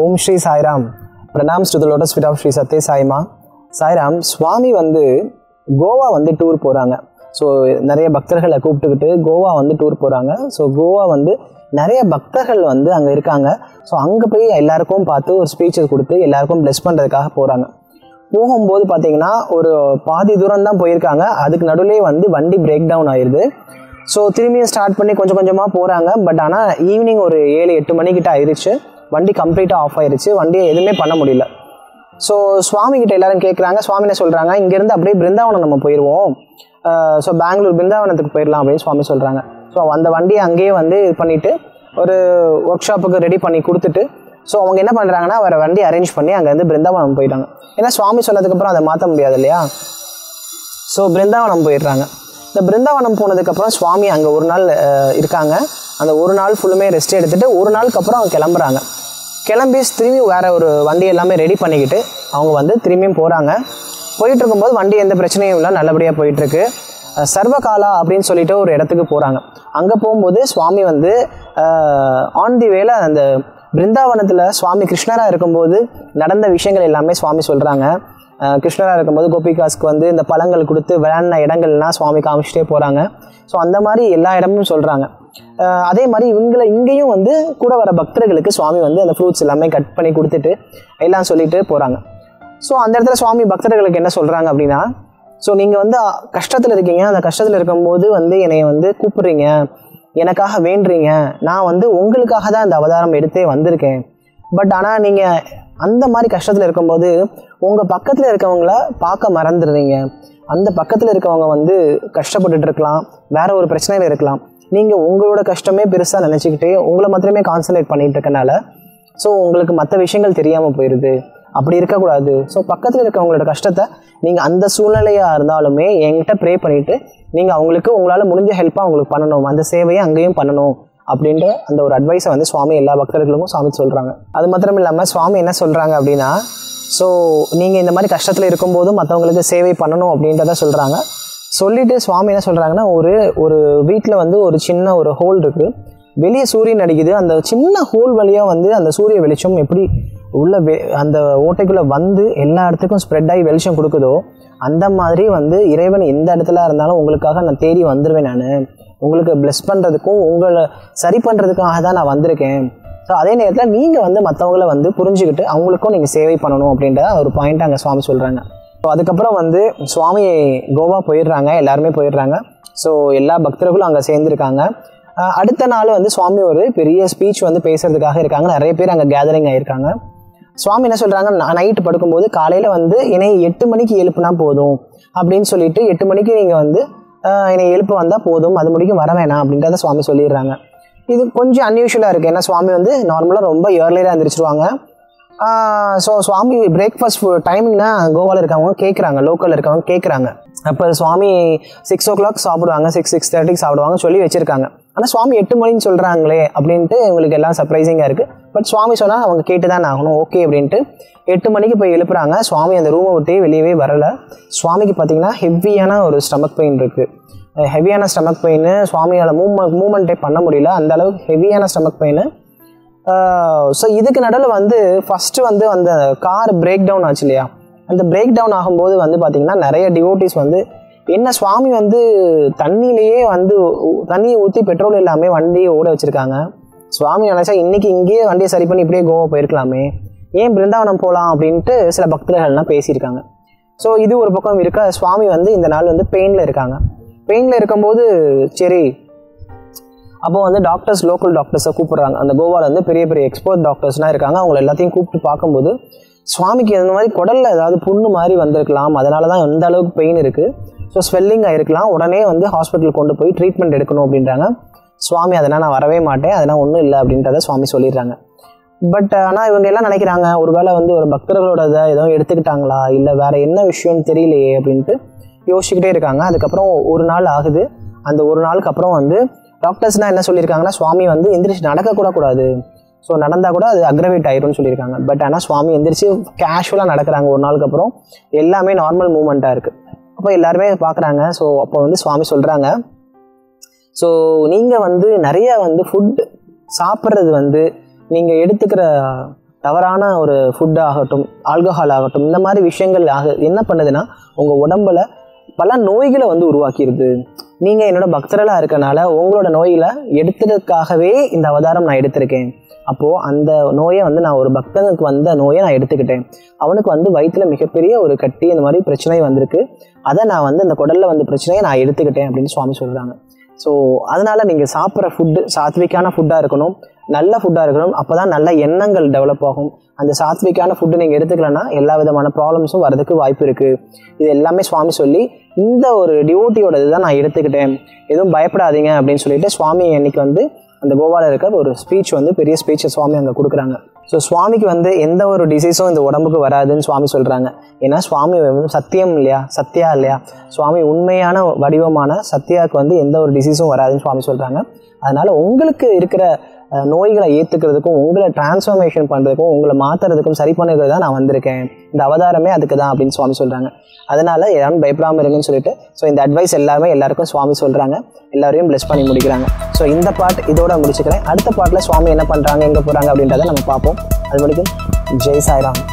ஓம் ஸ்ரீ சாய்ராம் பிரணாம் to lotus feet of Sri Sathya Saima Sairam சுவாமி வந்து கோவா வந்து டூர் போகிறாங்க ஸோ நிறைய பக்தர்களை கூப்பிட்டுக்கிட்டு கோவா வந்து டூர் போகிறாங்க ஸோ கோவா வந்து நிறைய பக்தர்கள் வந்து அங்கே இருக்காங்க ஸோ அங்கே போய் எல்லாருக்கும் பார்த்து ஒரு ஸ்பீச்சஸ் கொடுத்து எல்லாருக்கும் ப்ளெஸ் பண்ணுறதுக்காக போகிறாங்க போகும்போது பார்த்தீங்கன்னா ஒரு பாதி தூரம் தான் போயிருக்காங்க அதுக்கு நடுவுலே வந்து வண்டி பிரேக் டவுன் ஆயிடுது ஸோ திரும்பியும் ஸ்டார்ட் பண்ணி கொஞ்சம் கொஞ்சமாக போகிறாங்க பட் ஆனால் ஈவினிங் ஒரு ஏழு எட்டு மணிக்கிட்ட ஆயிடுச்சு வண்டி கம்ப்ளீட்டாக ஆஃப் ஆயிருச்சு வண்டியை எதுவுமே பண்ண முடியல ஸோ சுவாமி கிட்ட எல்லாரும் கேட்குறாங்க சுவாமி என்ன சொல்கிறாங்க இங்கேருந்து அப்படியே பிருந்தாவனம் நம்ம போயிடுவோம் ஸோ பெங்களூர் பிருந்தாவனத்துக்கு போயிடலாம் அப்படின்னு சுவாமி சொல்கிறாங்க ஸோ அந்த வண்டியை அங்கேயே வந்து இது பண்ணிவிட்டு ஒரு ஒர்க் ஷாப்புக்கு ரெடி பண்ணி கொடுத்துட்டு ஸோ அவங்க என்ன பண்ணுறாங்கன்னா வேறு வண்டி அரேஞ்ச் பண்ணி அங்கேருந்து பிருந்தாவனம் போயிட்டாங்க ஏன்னா சுவாமி சொன்னதுக்கப்புறம் அதை மாற்ற முடியாது இல்லையா ஸோ பிருந்தாவனம் போயிடுறாங்க இந்த பிருந்தாவனம் போனதுக்கப்புறம் சுவாமி அங்கே ஒரு நாள் அஹ், இருக்காங்க அந்த ஒரு நாள் ஃபுல்லுமே ரெஸ்ட் எடுத்துட்டு ஒரு நாளுக்கு அப்புறம் அவங்க கிளம்புறாங்க கிளம்பி திரும்பி வேற ஒரு வண்டி எல்லாமே ரெடி பண்ணிக்கிட்டு அவங்க வந்து திரும்பியும் போகிறாங்க போயிட்டு இருக்கும்போது வண்டி எந்த பிரச்சனையும் இல்லை நல்லபடியாக போயிட்டுருக்கு சர்வகாலா அப்படின்னு சொல்லிட்டு ஒரு இடத்துக்கு போகிறாங்க அங்கே போகும்போது சுவாமி வந்து ஆன் தி வேல அந்த பிருந்தாவனத்தில் சுவாமி கிருஷ்ணராக இருக்கும்போது நடந்த விஷயங்கள் எல்லாமே சுவாமி சொல்கிறாங்க கிருஷ்ணராக இருக்கும்போது கோபிகாஸ்க்கு வந்து இந்த பழங்கள் கொடுத்து விளையாடின இடங்கள்லாம் சுவாமி காமிச்சிட்டே போகிறாங்க ஸோ அந்த மாதிரி எல்லா இடமும் சொல்கிறாங்க அதே மாதிரி இவங்களை இங்கேயும் வந்து கூட வர பக்தர்களுக்கு சுவாமி வந்து அந்த ஃப்ரூட்ஸ் எல்லாமே கட் பண்ணி கொடுத்துட்டு எல்லாம் சொல்லிட்டு போகிறாங்க ஸோ அந்த இடத்துல சுவாமி பக்தர்களுக்கு என்ன சொல்கிறாங்க அப்படின்னா ஸோ நீங்கள் வந்து கஷ்டத்தில் இருக்கீங்க அந்த கஷ்டத்தில் இருக்கும்போது வந்து என்னை வந்து கூப்பிடுறீங்க எனக்காக வேண்டுறீங்க நான் வந்து உங்களுக்காக தான் இந்த அவதாரம் எடுத்தே வந்திருக்கேன் பட் ஆனால் நீங்கள் அந்த மாதிரி கஷ்டத்தில் இருக்கும்போது உங்கள் பக்கத்தில் இருக்கவங்கள பார்க்க மறந்துடுறீங்க அந்த பக்கத்தில் இருக்கவங்க வந்து கஷ்டப்பட்டுட்டு இருக்கலாம் வேற ஒரு பிரச்சனையில் இருக்கலாம் நீங்கள் உங்களோட கஷ்டமே பெருசாக நினச்சிக்கிட்டே உங்களை மாத்திரமே கான்சன்ட்ரேட் பண்ணிட்டு இருக்கனால ஸோ உங்களுக்கு மற்ற விஷயங்கள் தெரியாமல் போயிடுது அப்படி இருக்கக்கூடாது ஸோ பக்கத்தில் இருக்கவங்களோட கஷ்டத்தை நீங்கள் அந்த சூழ்நிலையாக இருந்தாலுமே என்கிட்ட ப்ரே பண்ணிவிட்டு நீங்கள் அவங்களுக்கு உங்களால் முடிஞ்ச ஹெல்ப்பாக அவங்களுக்கு பண்ணணும் அந்த சேவையை அங்கேயும் பண்ணணும் அப்படின்ற அந்த ஒரு அட்வைஸை வந்து சுவாமி எல்லா பக்தர்களுக்கும் சுவாமி சொல்கிறாங்க அது மாத்திரம் இல்லாமல் சுவாமி என்ன சொல்கிறாங்க அப்படின்னா ஸோ நீங்கள் இந்த மாதிரி கஷ்டத்தில் இருக்கும்போது மற்றவங்களுக்கு சேவை பண்ணணும் அப்படின்றத சொல்கிறாங்க சொல்லிட்டு சுவாமி என்ன சொல்கிறாங்கன்னா ஒரு ஒரு வீட்டில் வந்து ஒரு சின்ன ஒரு ஹோல் இருக்குது வெளியே சூரியன் அடிக்குது அந்த சின்ன ஹோல் வழியாக வந்து அந்த சூரிய வெளிச்சம் எப்படி உள்ள வெ அந்த ஓட்டைக்குள்ளே வந்து எல்லா இடத்துக்கும் ஸ்ப்ரெட் ஆகி வெளிச்சம் கொடுக்குதோ அந்த மாதிரி வந்து இறைவன் எந்த இடத்துல இருந்தாலும் உங்களுக்காக நான் தேடி வந்துடுவேன் நான் உங்களுக்கு ப்ளெஸ் பண்ணுறதுக்கும் உங்களை சரி பண்ணுறதுக்காக தான் நான் வந்திருக்கேன் ஸோ அதே நேரத்தில் நீங்கள் வந்து மற்றவங்கள வந்து புரிஞ்சுக்கிட்டு அவங்களுக்கும் நீங்கள் சேவை பண்ணணும் அப்படின்ற ஒரு பாயிண்ட் அங்கே சுவாமி சொல்கிறாங்க ஸோ அதுக்கப்புறம் வந்து சுவாமி கோவா போயிடுறாங்க எல்லாருமே போயிடுறாங்க ஸோ எல்லா பக்தர்களும் அங்கே சேர்ந்துருக்காங்க அஹ் அடுத்த நாள் வந்து சுவாமி ஒரு பெரிய ஸ்பீச் வந்து பேசுறதுக்காக இருக்காங்க நிறைய பேர் அங்கே கேதரிங் ஆயிருக்காங்க சுவாமி என்ன சொல்கிறாங்க நைட்டு படுக்கும்போது காலையில் வந்து என்னை எட்டு மணிக்கு எழுப்புனா போதும் அப்படின்னு சொல்லிட்டு எட்டு மணிக்கு நீங்கள் வந்து ஆஹ், என்னை எழுப்ப வந்தால் போதும் அது முடிக்கும் வர வேணாம் அப்படின்றத சுவாமி சொல்லிடுறாங்க இது கொஞ்சம் அன்யூஷுவலாக இருக்குது ஏன்னா சுவாமி வந்து நார்மலாக ரொம்ப இயர்லியராக எந்திரிச்சிருவாங்க ஸோ சுவாமி பிரேக்ஃபாஸ்ட் டைமிங்னா கோவாவில் இருக்கவங்க கேட்குறாங்க லோக்கலில் இருக்கவங்க கேட்குறாங்க அப்போ சுவாமி சிக்ஸ் ஓ கிளாக் சாப்பிடுவாங்க சிக்ஸ் சிக்ஸ் தேர்ட்டிக்கு சாப்பிடுவாங்க சொல்லி வச்சிருக்காங்க ஆனால் சுவாமி எட்டு மணின்னு சொல்கிறாங்களே அப்படின்ட்டு இவங்களுக்கு எல்லாம் சர்ப்ரைசிங்காக இருக்குது பட் சுவாமி சொன்னால் அவங்க கேட்டு தான் ஆகணும் ஓகே அப்படின்ட்டு எட்டு மணிக்கு போய் எழுப்புறாங்க சுவாமி அந்த ரூமை விட்டே வெளியவே வரல சுவாமிக்கு பார்த்தீங்கன்னா ஹெவியான ஒரு ஸ்டமக் பெயின் இருக்குது ஹெவியான ஸ்டமக் பெயின் சுவாமியால் மூவ்மெண்ட் மூவ்மெண்ட்டே பண்ண முடியல அந்த அளவுக்கு ஹெவியான ஸ்டமக் பெயின் ஸோ இதுக்கு நடுவில் வந்து ஃபஸ்ட்டு வந்து அந்த கார் பிரேக் டவுன் ஆச்சு இல்லையா அந்த பிரேக் டவுன் ஆகும்போது வந்து பார்த்திங்கன்னா நிறைய டிவோட்டிஸ் வந்து என்ன சுவாமி வந்து தண்ணியிலேயே வந்து ஊ- தண்ணியை ஊற்றி பெட்ரோல் இல்லாமல் வண்டியை ஓட வச்சுருக்காங்க சுவாமி நினச்சா இன்றைக்கி இங்கேயே வண்டியை சரி பண்ணி இப்படியே கோவா போயிருக்கலாமே ஏன் பிருந்தாவனம் போகலாம் அப்படின்ட்டு சில பக்தர்கள்லாம் பேசியிருக்காங்க ஸோ இது ஒரு பக்கம் இருக்க சுவாமி வந்து இந்த நாள் வந்து பெயினில் இருக்காங்க பெயினில் இருக்கும்போது சரி அப்போ வந்து டாக்டர்ஸ் லோக்கல் டாக்டர்ஸை கூப்பிடுறாங்க அந்த கோவாவில் வந்து பெரிய பெரிய எக்ஸ்பர்ட் டாக்டர்ஸ்லாம் இருக்காங்க அவங்க எல்லாத்தையும் கூப்பிட்டு பார்க்கும்போது சுவாமிக்கு இந்த மாதிரி குடல்ல ஏதாவது புண்ணு மாதிரி வந்திருக்கலாம் அதனால தான் எந்த அளவுக்கு பெயின் இருக்குது ஸோ ஸ்வெல்லிங் ஆயிருக்கலாம் உடனே வந்து ஹாஸ்பிட்டல் கொண்டு போய் ட்ரீட்மெண்ட் எடுக்கணும் அப்படின்றாங்க சுவாமி அதனால் நான் வரவே மாட்டேன் அதெல்லாம் ஒன்றும் இல்லை அப்படின்றத சுவாமி சொல்லிடுறாங்க பட் ஆனால் இவங்க எல்லாம் நினைக்கிறாங்க ஒருவேளை வந்து ஒரு பக்தர்களோட இதை ஏதோ எடுத்துக்கிட்டாங்களா இல்லை வேற என்ன விஷயம்னு தெரியலையே அப்படின்ட்டு யோசிச்சுக்கிட்டே இருக்காங்க அதுக்கப்புறம் ஒரு நாள் ஆகுது அந்த ஒரு நாளுக்கு அப்புறம் வந்து டாக்டர்ஸ்னால் என்ன சொல்லியிருக்காங்கன்னா சுவாமி வந்து எந்திரிச்சு நடக்கக்கூட கூடாது ஸோ நடந்தால் கூட அது அக்ரவேட் ஆயிரும்னு சொல்லியிருக்காங்க பட் ஆனால் சுவாமி எந்திரிச்சு கேஷுவலாக நடக்கிறாங்க ஒரு நாளுக்கு அப்புறம் எல்லாமே நார்மல் மூமெண்ட்டாக இருக்குது அப்போ எல்லாருமே பார்க்குறாங்க ஸோ அப்போ வந்து சுவாமி சொல்கிறாங்க ஸோ நீங்கள் வந்து நிறைய வந்து ஃபுட் சாப்பிட்றது வந்து நீங்கள் எடுத்துக்கிற தவறான ஒரு ஃபுட் ஆகட்டும் ஆல்கஹால் ஆகட்டும் இந்த மாதிரி விஷயங்கள் ஆக என்ன பண்ணுதுன்னா உங்கள் உடம்புல பல நோய்களை வந்து உருவாக்கிடுது நீங்கள் என்னோட பக்தர்களாக இருக்கனால உங்களோட நோய்களை எடுத்ததுக்காகவே இந்த அவதாரம் நான் எடுத்திருக்கேன் அப்போது அந்த நோயை வந்து நான் ஒரு பக்தனுக்கு வந்த நோயை நான் எடுத்துக்கிட்டேன் அவனுக்கு வந்து வயிற்றில் மிகப்பெரிய ஒரு கட்டி இந்த மாதிரி பிரச்சனை வந்திருக்கு அதை நான் வந்து அந்த குடலில் வந்து பிரச்சனையை நான் எடுத்துக்கிட்டேன் அப்படின்னு சுவாமி சொல்கிறாங்க ஸோ அதனால் நீங்கள் சாப்பிட்ற ஃபுட்டு சாத்விக்கான ஃபுட்டாக இருக்கணும் நல்ல ஃபுட்டாக இருக்கணும் அப்போ தான் நல்ல எண்ணங்கள் டெவலப் ஆகும் அந்த சாத்விக்கான ஃபுட்டு நீங்கள் எடுத்துக்கலன்னா எல்லா விதமான ப்ராப்ளம்ஸும் வரதுக்கு வாய்ப்பு இருக்குது இது எல்லாமே சுவாமி சொல்லி இந்த ஒரு டிவோட்டியோட இதுதான் நான் எடுத்துக்கிட்டேன் எதுவும் பயப்படாதீங்க அப்படின்னு சொல்லிட்டு சுவாமி இன்னைக்கு வந்து அந்த கோவாவில் இருக்க ஒரு ஸ்பீச் வந்து பெரிய ஸ்பீச்சை சுவாமி அங்கே கொடுக்குறாங்க ஸோ சுவாமிக்கு வந்து எந்த ஒரு டிசீஸும் இந்த உடம்புக்கு வராதுன்னு சுவாமி சொல்கிறாங்க ஏன்னா சுவாமி வந்து சத்தியம் இல்லையா சத்யா இல்லையா சுவாமி உண்மையான வடிவமான சத்யாவுக்கு வந்து எந்த ஒரு டிசீஸும் வராதுன்னு சுவாமி சொல்கிறாங்க அதனால் உங்களுக்கு இருக்கிற அஹ், நோய்களை ஏற்றுக்கிறதுக்கும் உங்களை டிரான்ஸ்ஃபர்மேஷன் பண்ணுறதுக்கும் உங்களை மாற்றுறதுக்கும் சரி பண்ணுறது தான் நான் வந்திருக்கேன் இந்த அவதாரமே அதுக்கு தான் அப்படின்னு சுவாமி சொல்கிறாங்க அதனால் யாரும் பயப்படாமல் இருங்கன்னு சொல்லிட்டு ஸோ இந்த அட்வைஸ் எல்லாருமே எல்லாருக்கும் சுவாமி சொல்கிறாங்க எல்லாரையும் ப்ளெஸ் பண்ணி முடிக்கிறாங்க ஸோ இந்த பாட் இதோட முடிச்சுக்கிறேன் அடுத்த பாட்டில் சுவாமி என்ன பண்ணுறாங்க எங்கே போகிறாங்க அப்படின்றத நம்ம பார்ப்போம் அது வரைக்கும் ஜெய் சாய்ராம்